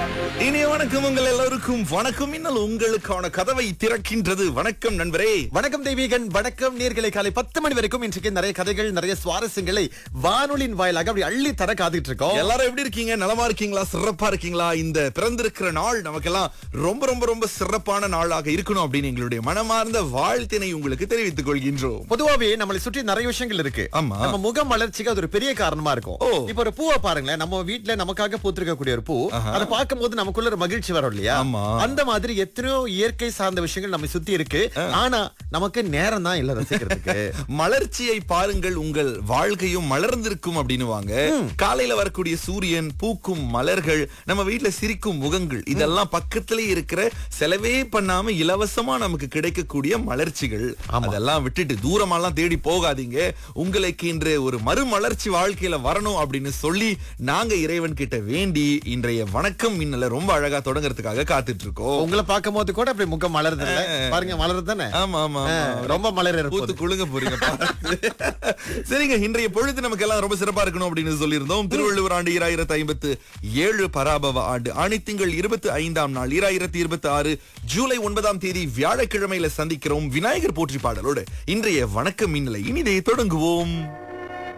இனிய வணக்கம் உங்கள் எல்லோருக்கும் வணக்கம் இன்னல் உங்களுக்கான கதவை திறக்கின்றது வணக்கம் நண்பரே வணக்கம் தெய்வீகன் வணக்கம் நேர்களை காலை பத்து மணி வரைக்கும் இன்றைக்கு நிறைய கதைகள் நிறைய சுவாரஸ்யங்களை வானொலியின் வாயிலாக அப்படி அள்ளி தர காத்துட்டு இருக்கோம் எல்லாரும் எப்படி இருக்கீங்க நலமா இருக்கீங்களா சிறப்பா இருக்கீங்களா இந்த பிறந்திருக்கிற நாள் நமக்கெல்லாம் ரொம்ப ரொம்ப ரொம்ப சிறப்பான நாளாக இருக்கணும் அப்படின்னு எங்களுடைய மனமார்ந்த வாழ்த்தினை உங்களுக்கு தெரிவித்துக் கொள்கின்றோம் பொதுவாவே நம்மளை சுற்றி நிறைய விஷயங்கள் இருக்கு ஆமா. நம்ம முகம் வளர்ச்சிக்கு அது ஒரு பெரிய காரணமா இருக்கும் ஓ. இப்ப ஒரு பூவை பாருங்களேன் நம்ம வீட்ல நமக்காக பூத்திருக்கக்கூடிய ஒரு பூ அதை பார்க்கும்போது நமக்குள்ள ஒரு மகிழ்ச்சி வரும் இல்லையா ஆமா. அந்த மாதிரி எத்தனையோ இயற்கை சார்ந்த விஷயங்கள் நம்ம சுத்தி இருக்கு ஆனா நமக்கு நேரம் தான் இல்ல ரசிக்கிறதுக்கு மலர்ச்சியை பாருங்கள் உங்கள் வாழ்க்கையும் மலர்ந்திருக்கும் அப்படின்னு வாங்க காலையில வரக்கூடிய சூரியன் பூக்கும் மலர்கள் நம்ம வீட்ல சிரிக்கும் முகங்கள் இதெல்லாம் பக்கத்திலே இருக்கிற செலவே பண்ணாம இலவசமா நமக்கு கிடைக்கக்கூடிய மலர்ச்சிகள் அதெல்லாம் விட்டுட்டு தூரமாலாம் தேடி போகாதீங்க உங்களுக்கு இன்று ஒரு மறுமலர்ச்சி வாழ்க்கையில வரணும் அப்படின்னு சொல்லி நாங்க இறைவன் கிட்ட வேண்டி இன்றைய வணக்கம் மின்னல ரொம்ப அழகா தொடங்குறதுக்காக காத்துட்டு இருக்கோம் உங்களை பார்க்கும் போது கூட அப்படி முகம் மலருது இல்ல? பாருங்க மலருது தானே ஆமா ஆமா ஆ, ஆமா. ரொம்ப மலர் பூத்து இருப்போது குலுங்க போறீங்க பாருங்க. சரிங்க இன்றைய பொழுது நமக்கு எல்லாம் ரொம்ப சிறப்பா இருக்கணும் அப்படின்னு சொல்லியிருந்தோம் திருவள்ளுவர் ஆண்டு இராயிரத்தி ஐம்பத்து ஏழு பராபவ ஆண்டு ஆணித்திங்கள் இருபத்தி ஐந்தாம் நாள் இராயிரத்தி இருபத்தி ஆறு ஜூலை ஒன்பதாம் தேதி வியாழக்கிழமையில சந்திக்கிறோம் விநாயகர் போற்றி பாடலோடு இன்றைய வணக்க மின்னலை இனிதே தொடங்குவோம்